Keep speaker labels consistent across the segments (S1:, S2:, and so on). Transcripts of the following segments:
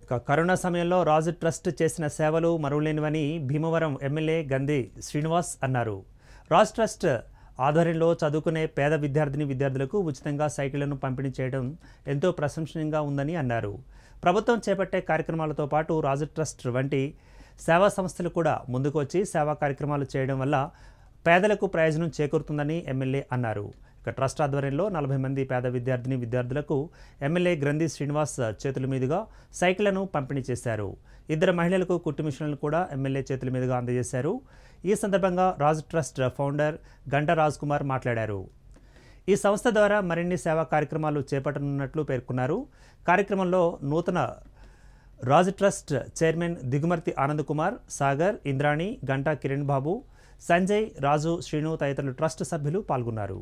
S1: ఇక కరోనా సమయంలో రాజు ట్రస్ట్ చేసిన సేవలు మరువలేనివని భీమవరం ఎమ్మెల్యే గంధి శ్రీనివాస్ అన్నారు రాజ్ ట్రస్ట్ ఆధ్వర్యంలో చదువుకునే పేద విద్యార్థిని విద్యార్థులకు ఉచితంగా సైకిళ్లను పంపిణీ చేయడం ఎంతో ప్రశంసనీయంగా ఉందని అన్నారు ప్రభుత్వం చేపట్టే కార్యక్రమాలతో పాటు రాజు ట్రస్ట్ వంటి సేవా సంస్థలు కూడా ముందుకు వచ్చి సేవా కార్యక్రమాలు చేయడం వల్ల పేదలకు ప్రయోజనం చేకూరుతుందని ఎమ్మెల్యే అన్నారు ఇక ట్రస్ట్ ఆధ్వర్యంలో నలభై మంది పేద విద్యార్థిని విద్యార్థులకు ఎమ్మెల్యే గ్రంథి శ్రీనివాస్ చేతుల మీదుగా సైకిళ్లను పంపిణీ చేశారు ఇద్దరు మహిళలకు కుట్టు మిషన్లను కూడా ఎమ్మెల్యే చేతుల మీదుగా అందజేశారు ఈ సందర్భంగా రాజ్ ట్రస్ట్ ఫౌండర్ గంటా రాజ్ కుమార్ మాట్లాడారు ఈ సంస్థ ద్వారా మరిన్ని సేవా కార్యక్రమాలు చేపట్టనున్నట్లు పేర్కొన్నారు కార్యక్రమంలో నూతన రాజ్ ట్రస్ట్ చైర్మన్ దిగుమర్తి ఆనంద్ కుమార్ సాగర్ ఇంద్రాణి గంటా కిరణ్ బాబు సంజయ్ రాజు శ్రీను తదితరులు ట్రస్ట్ సభ్యులు పాల్గొన్నారు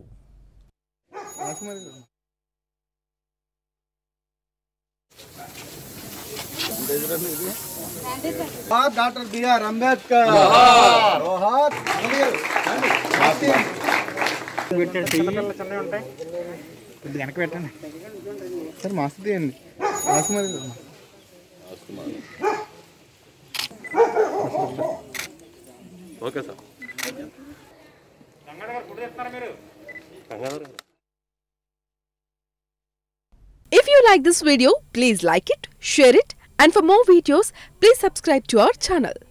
S2: जोहार डॉक्टर बी आर अम्बेडकर जोहार
S3: కొద్దిగా వెనక పెట్టండి సార్ మాస్క్ తీయండి మాస్క్ మరి
S4: okay sir
S5: If you like this video, please like it, share it, and for more videos, please subscribe to our channel.